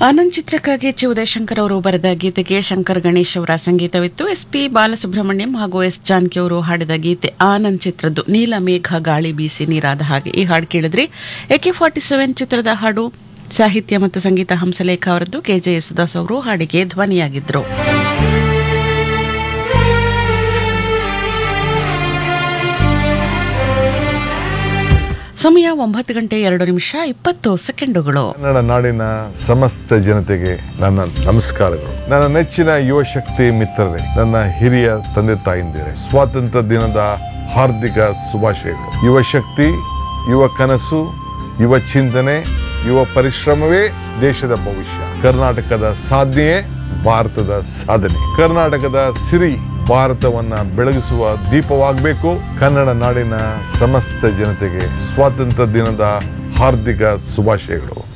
ಆನಂದ್ ಚಿತ್ರಕ್ಕಾಗಿ ಎಚ್ ಉದಯಶಂಕರ್ ಅವರು ಬರೆದ ಗೀತೆಗೆ ಶಂಕರ್ ಗಣೇಶ್ ಅವರ ಸಂಗೀತವಿತ್ತು ಎಸ್ ಪಿ ಬಾಲಸುಬ್ರಹ್ಮಣ್ಯಂ ಹಾಗೂ ಎಸ್ ಜಾನಕಿ ಅವರು ಹಾಡಿದ ಗೀತೆ ಆನಂದ್ ಚಿತ್ರದ್ದು ನೀಲ ಮೇಘ ಗಾಳಿ ಬೀಸಿ ನೀರಾದ ಹಾಗೆ ಈ ಹಾಡು ಕೇಳಿದ್ರಿ ಎಕೆ ಫಾರ್ಟಿ ಸೆವೆನ್ ಚಿತ್ರದ ಹಾಡು ಸಾಹಿತ್ಯ ಮತ್ತು ಸಂಗೀತ ಹಂಸಲೇಖ ಅವರದ್ದು ಕೆಜೆ ಯೇಸುದಾಸ್ ಅವರು ಹಾಡಿಗೆ ಧ್ವನಿಯಾಗಿದ್ರು ಸಮಯ ಒಂಬತ್ತು ಗಂಟೆ ಎರಡು ನಿಮಿಷ ಇಪ್ಪತ್ತು ಸೆಕೆಂಡುಗಳು ಕನ್ನಡ ನಾಡಿನ ಸಮಸ್ತ ಜನತೆಗೆ ನನ್ನ ನಮಸ್ಕಾರಗಳು ನನ್ನ ನೆಚ್ಚಿನ ಯುವ ಶಕ್ತಿ ಮಿತ್ರರೇ ನನ್ನ ಹಿರಿಯ ತಂದೆ ತಾಯಿಂದಿರೇ ಸ್ವಾತಂತ್ರ್ಯ ದಿನದ ಹಾರ್ದಿಕ ಶುಭಾಶಯಗಳು ಯುವ ಶಕ್ತಿ ಯುವ ಕನಸು ಯುವ ಚಿಂತನೆ ಯುವ ಪರಿಶ್ರಮವೇ ದೇಶದ ಭವಿಷ್ಯ ಕರ್ನಾಟಕದ ಸಾಧನೆಯೇ ಭಾರತದ ಸಾಧನೆ ಕರ್ನಾಟಕದ ಸಿರಿ ಭಾರತವನ್ನ ಬೆಳಗಿಸುವ ದೀಪವಾಗಬೇಕು ಕನ್ನಡ ನಾಡಿನ ಸಮಸ್ತ ಜನತೆಗೆ ಸ್ವಾತಂತ್ರ್ಯ ದಿನದ ಹಾರ್ದಿಕ ಶುಭಾಶಯಗಳು